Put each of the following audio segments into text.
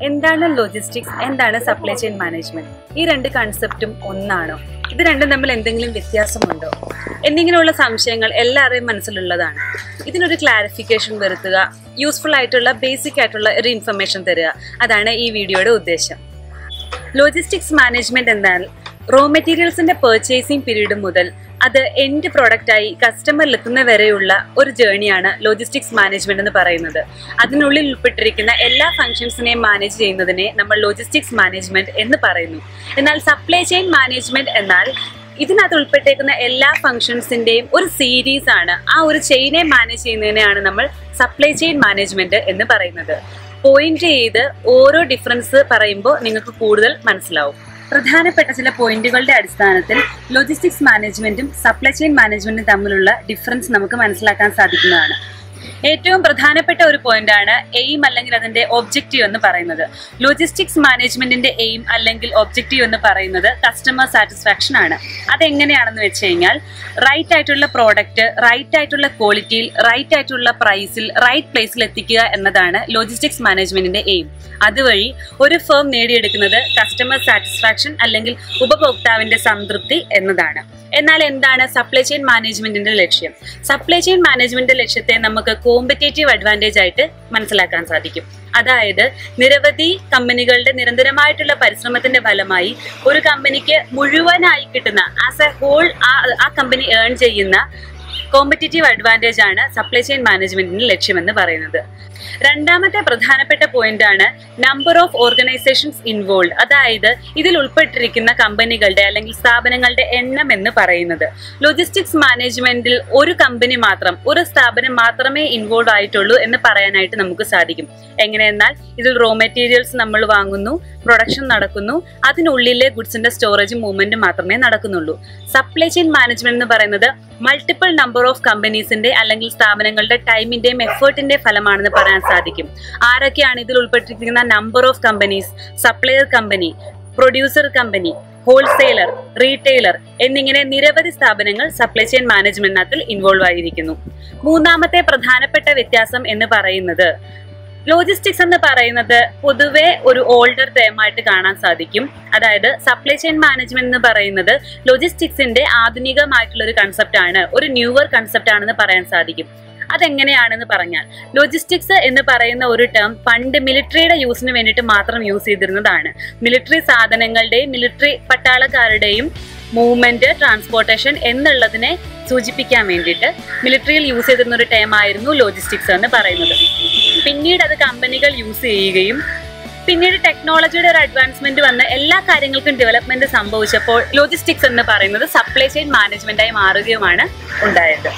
എന്താണ് ലോജിസ്റ്റിക്സ് എന്താണ് supply chain management ഈ രണ്ട് കൺസെപ്റ്റും ഒന്നാണോ ഇത് രണ്ടും തമ്മിൽ എന്തെങ്കിലും വ്യത്യാസമുണ്ടോ എന്നിങ്ങനെയുള്ള സംശയങ്ങൾ എല്ലാവരുടെയും മനസ്സിലുള്ളതാണ് ഇതിനൊരു ക്ലാരിഫിക്കേഷൻ വരുത്തുക യൂസ്ഫുൾ ആയിട്ടുള്ള ബേസിക് ആയിട്ടുള്ള ഒരു ഇൻഫർമേഷൻ തരിക അതാണ് ഈ വീഡിയോയുടെ ഉദ്ദേശം ലോജിസ്റ്റിക്സ് മാനേജ്മെന്റ് എന്നാൽ റോ മെറ്റീരിയൽസിന്റെ പർച്ചേസിംഗ് പീരീഡ് മുതൽ അത് എൻഡ് പ്രോഡക്റ്റായി കസ്റ്റമറിൽ എത്തുന്ന വരെയുള്ള ഒരു ജേണിയാണ് ലോജിസ്റ്റിക്സ് മാനേജ്മെന്റ് എന്ന് പറയുന്നത് അതിനുള്ളിൽ ഉൾപ്പെട്ടിരിക്കുന്ന എല്ലാ ഫംഗ്ഷൻസിനെയും മാനേജ് ചെയ്യുന്നതിനെ നമ്മൾ ലോജിസ്റ്റിക്സ് മാനേജ്മെന്റ് എന്ന് പറയുന്നു എന്നാൽ സപ്ലൈ ചെയിൻ മാനേജ്മെന്റ് എന്നാൽ ഇതിനകത്ത് ഉൾപ്പെട്ടേക്കുന്ന എല്ലാ ഫംഗ്ഷൻസിന്റെയും ഒരു സീരീസ് ആണ് ആ ഒരു ചെയിനെ മാനേജ് ചെയ്യുന്നതിനെയാണ് നമ്മൾ സപ്ലൈ ചെയിൻ മാനേജ്മെന്റ് എന്ന് പറയുന്നത് പോയിന്റ് ചെയ്ത് ഓരോ ഡിഫറൻസ് പറയുമ്പോൾ നിങ്ങൾക്ക് കൂടുതൽ മനസ്സിലാവും പ്രധാനപ്പെട്ട ചില പോയിന്റുകളുടെ അടിസ്ഥാനത്തിൽ ലോജിസ്റ്റിക്സ് മാനേജ്മെന്റും സപ്ലൈ ചെയിൻ മാനേജ്മെന്റും തമ്മിലുള്ള ഡിഫറൻസ് നമുക്ക് മനസ്സിലാക്കാൻ സാധിക്കുന്നതാണ് ഏറ്റവും പ്രധാനപ്പെട്ട ഒരു പോയിന്റാണ് എയിം അല്ലെങ്കിൽ അതിന്റെ ഒബ്ജക്റ്റീവ് എന്ന് പറയുന്നത് ലോജിസ്റ്റിക്സ് മാനേജ്മെന്റിന്റെ എയിം അല്ലെങ്കിൽ ഒബ്ജക്റ്റീവ് എന്ന് പറയുന്നത് കസ്റ്റമർ സാറ്റിസ്ഫാക്ഷൻ ആണ് അതെങ്ങനെയാണെന്ന് വെച്ച് കഴിഞ്ഞാൽ റൈറ്റ് ആയിട്ടുള്ള പ്രോഡക്റ്റ് റൈറ്റ് ആയിട്ടുള്ള ക്വാളിറ്റിയിൽ റൈറ്റ് ആയിട്ടുള്ള പ്രൈസിൽ റൈറ്റ് പ്ലേസിൽ എത്തിക്കുക എന്നതാണ് ലോജിസ്റ്റിക്സ് മാനേജ്മെന്റിന്റെ എയിം അതുവഴി ഒരു ഫേം നേടിയെടുക്കുന്നത് കസ്റ്റമർ സാറ്റിസ്ഫാക്ഷൻ അല്ലെങ്കിൽ ഉപഭോക്താവിന്റെ സംതൃപ്തി എന്നതാണ് എന്നാൽ എന്താണ് സപ്ലൈ ചെയിൻ മാനേജ്മെന്റിന്റെ ലക്ഷ്യം സപ്ലൈ ചെയിൻ മാനേജ്മെന്റിന്റെ ലക്ഷ്യത്തെ നമുക്ക് കോമ്പറ്റേറ്റീവ് അഡ്വാൻറ്റേജ് ആയിട്ട് മനസ്സിലാക്കാൻ സാധിക്കും അതായത് നിരവധി കമ്പനികളുടെ നിരന്തരമായിട്ടുള്ള പരിശ്രമത്തിന്റെ ഫലമായി ഒരു കമ്പനിക്ക് മുഴുവനായി കിട്ടുന്ന ആസ് എ ഹോൾ ആ കമ്പനി ഏൺ ചെയ്യുന്ന കോമ്പറ്റേറ്റീവ് അഡ്വാൻറ്റേജ് ആണ് സപ്ലൈ ചെയിൻ മാനേജ്മെന്റിന്റെ ലക്ഷ്യമെന്ന് പറയുന്നത് രണ്ടാമത്തെ പ്രധാനപ്പെട്ട പോയിന്റ് ആണ് നമ്പർ ഓഫ് ഓർഗനൈസേഷൻസ് ഇൻവോൾവ് അതായത് ഇതിൽ ഉൾപ്പെട്ടിരിക്കുന്ന കമ്പനികളുടെ അല്ലെങ്കിൽ സ്ഥാപനങ്ങളുടെ എണ്ണം എന്ന് പറയുന്നത് ലോജിസ്റ്റിക്സ് മാനേജ്മെന്റിൽ ഒരു കമ്പനി മാത്രം ഒരു സ്ഥാപനം മാത്രമേ ഇൻവോൾവ് ആയിട്ടുള്ളൂ എന്ന് പറയാനായിട്ട് നമുക്ക് സാധിക്കും എങ്ങനെയെന്നാൽ ഇതിൽ റോ മെറ്റീരിയൽസ് നമ്മൾ വാങ്ങുന്നു പ്രൊഡക്ഷൻ നടക്കുന്നു അതിനുള്ളിലെ ഗുഡ്സിന്റെ സ്റ്റോറേജും മൂവ്മെന്റും മാത്രമേ നടക്കുന്നുള്ളൂ സപ്ലൈ ചെയിൻ മാനേജ്മെന്റ് എന്ന് പറയുന്നത് മൾട്ടിപ്പിൾ നമ്പർ ഓഫ് കമ്പനീസിന്റെ അല്ലെങ്കിൽ സ്ഥാപനങ്ങളുടെ ടൈമിന്റെയും എഫേർട്ടിന്റെ ഫലമാണെന്ന് പറയാൻ സാധിക്കും ആരൊക്കെയാണ് ഇതിൽ ഉൾപ്പെട്ടിരിക്കുന്ന number of companies supplier company producer company wholesaler retailer എന്നിങ്ങനെ നിരവധി സ്ഥാപനങ്ങൾ സപ്ലൈ ചെയിൻ മാനേജ്മെന്റിനകത്തിൽ ഇൻവോൾവ് ആയിരിക്കുന്നു മൂന്നാമത്തെ പ്രധാനപ്പെട്ട വ്യത്യാസം എന്ന് പറയുന്നത് ലോജിസ്റ്റിക്സ് എന്ന് പറയുന്നത് പൊതുവെ ഒരു ഓൾഡർ ടേമായിട്ട് കാണാൻ സാധിക്കും അതായത് സപ്ലൈ ചെയിൻ മാനേജ്മെന്റ് എന്ന് പറയുന്നത് ലോജിസ്റ്റിക്സിന്റെ ആധുനികമായിട്ടുള്ള ഒരു കൺസെപ്റ്റ് ആണ് ഒരു ന്യൂവർ കൺസെപ്റ്റ് ആണെന്ന് പറയാൻ സാധിക്കും അതെങ്ങനെയാണെന്ന് പറഞ്ഞാൽ ലോജിസ്റ്റിക്സ് എന്ന് പറയുന്ന ഒരു ടേം പണ്ട് മിലിറ്ററിയുടെ യൂസിന് വേണ്ടിയിട്ട് മാത്രം യൂസ് ചെയ്തിരുന്നതാണ് മിലിറ്ററി സാധനങ്ങളുടെയും മിലിറ്ററി പട്ടാളക്കാരുടെയും മൂവ്മെന്റ് ട്രാൻസ്പോർട്ടേഷൻ എന്നുള്ളതിനെ സൂചിപ്പിക്കാൻ വേണ്ടിയിട്ട് മിലിറ്ററിയിൽ യൂസ് ചെയ്തിരുന്ന ഒരു ടേം ആയിരുന്നു ലോജിസ്റ്റിക്സ് എന്ന് പറയുന്നത് പിന്നീട് അത് കമ്പനികൾ യൂസ് ചെയ്യുകയും പിന്നീട് ടെക്നോളജിയുടെ ഒരു അഡ്വാൻസ്മെന്റ് വന്ന് എല്ലാ കാര്യങ്ങൾക്കും ഡെവലപ്മെന്റ് സംഭവിച്ചപ്പോൾ ലോജിസ്റ്റിക്സ് എന്ന് പറയുന്നത് സപ്ലൈ ചെയിൻ മാനേജ്മെന്റായി മാറുകയുമാണ് ഉണ്ടായത്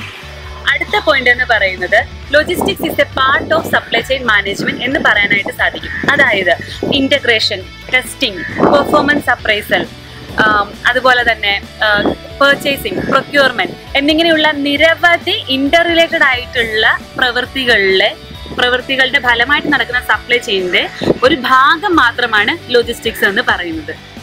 അടുത്ത പോയിന്റ് എന്ന് പറയുന്നത് logistics is a part of supply chain management എന്ന് പറയാനായിട്ട് സാധിക്കും അതായത് ഇന്റഗ്രേഷൻ ടെസ്റ്റിംഗ് പെർഫോമൻസ് അപ്രൈസൽ അതുപോലെ തന്നെ പർച്ചേസിംഗ് പ്രൊക്യൂർമെന്റ് എന്നിങ്ങനെയുള്ള നിരവധി ഇന്റർ റിലേറ്റഡ് ആയിട്ടുള്ള പ്രവൃത്തികളിലെ പ്രവൃത്തികളുടെ ഫലമായിട്ട് നടക്കുന്ന സപ്ലൈ ചെയിനിന്റെ ഒരു ഭാഗം മാത്രമാണ് ലോജിസ്റ്റിക്സ് എന്ന് പറയുന്നത്